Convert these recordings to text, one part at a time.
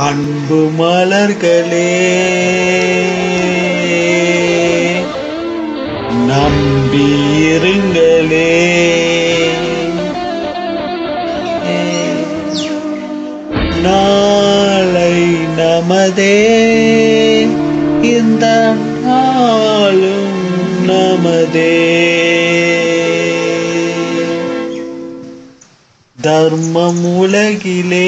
அன்பு மலர்களே நம்பியிருங்களே நாளை நமதே இந்த நாளும் நமதே தர்மம் உலகிலே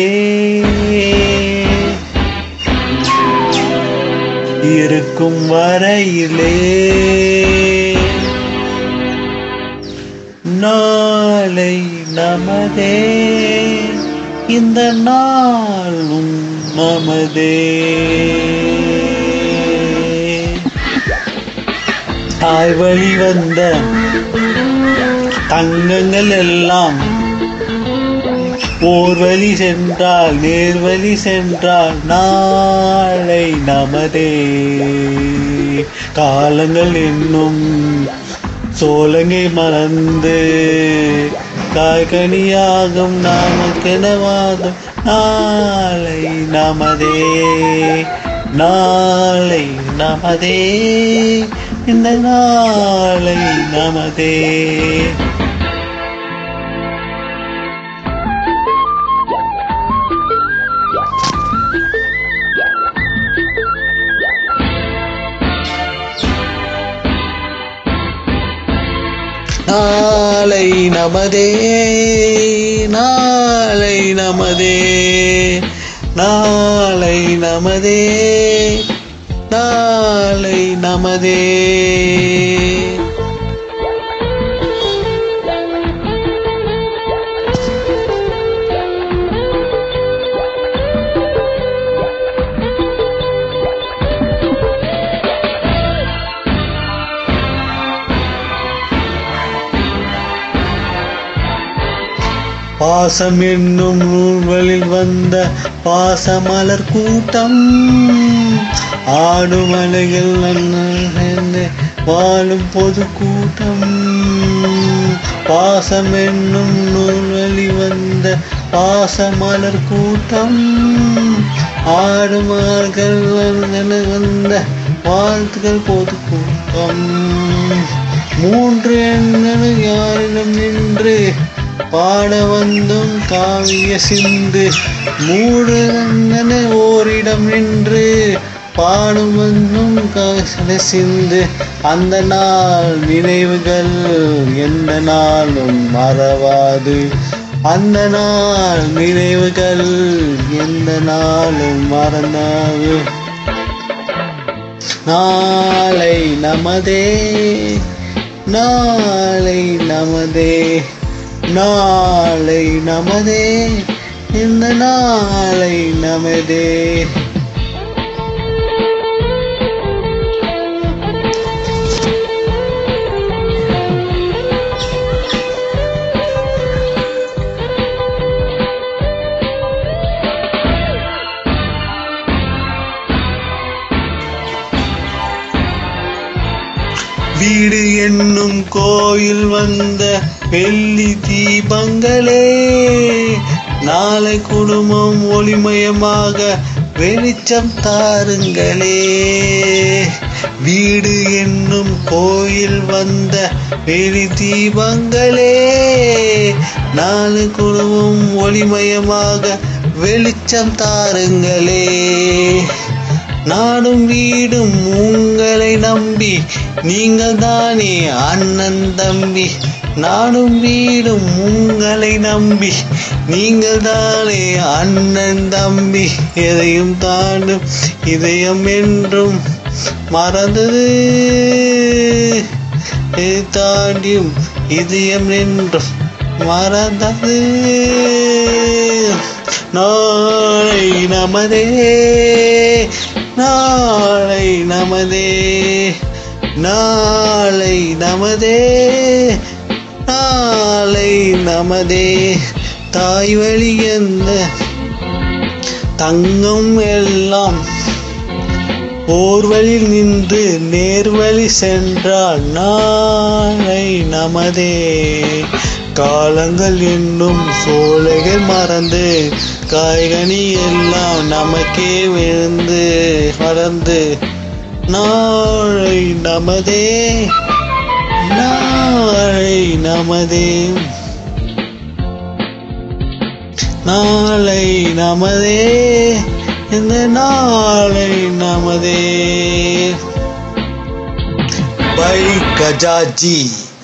இருக்கும் வரையிலே நாளை நமதே இந்த நாளும் நமதே தாய் வழி வந்த தங்கங்கள் எல்லாம் ஓர் வழி சென்றால் நேர் வழி சென்றால் நாளை நமதே காலங்கள் என்னும் சோலங்கை மறந்து காய்கனியாகும் நாமக்கெனவாகும் நாளை நமதே நாளை நமதே இந்த நாளை நமதே நாளை நமதே நாளை நமதே நாளை நமதே நாளை நமதே பாசம் என்னும் நூல்களில் வந்த பாசமலர் கூட்டம் ஆடுமலையில் நன்ன வாழும் பொது கூட்டம் பாசம் என்னும் நூல்வழி வந்த பாசமலர் கூட்டம் ஆடுமார்கள் வந்த வாழ்த்துக்கள் பொது கூட்டம் மூன்று எண்ணனு யாரிடம் நின்று பாட வந்தும் காவிய சிந்து மூடு அண்ணன ஓரிடம் நின்று பாடும் வந்தும் காசன சிந்து அந்த நாள் நினைவுகள் எந்த நாளும் மறவாது அந்த நாள் நினைவுகள் எந்த நாளும் மறந்தாது நாளை நமதே நாளை நமதே நாளை நமதே இந்த நாளை நமதே வீடு என்னும் கோயில் வந்த வெள்ளி தீபங்களே நாளை குடும்பம் ஒளிமயமாக வெளிச்சம் தாருங்களே வீடு என்னும் கோயில் வந்த வெளி தீபங்களே நாளை குடும்பம் ஒளிமயமாக வெளிச்சம் தாருங்களே நாடும் வீடும் உங்களை நம்பி நீங்கள் தானே அண்ணன் தம்பி நாடும் வீடும் உங்களை நம்பி நீங்கள் தானே அண்ணன் தம்பி எதையும் தாண்டும் இதயம் என்றும் மறந்தது எதை தாண்டியும் இதயம் என்றும் மறந்தது நாளை நமதே நாளை நமதே நாளை நமதே நாளை நமதே தாய் வழி எந்த தங்கம் எல்லாம் ஓர் வழி நின்று நேர்வழி சென்றால் நாளை நமதே காலங்கள் என்னும் சோலைகள் மறந்து காய்கனி எல்லாம் நமக்கே விழுந்து வளர்ந்து நாளை நமதே நாளை நமதே நாளை நமதே இந்த நாளை நமதே பை கஜாஜி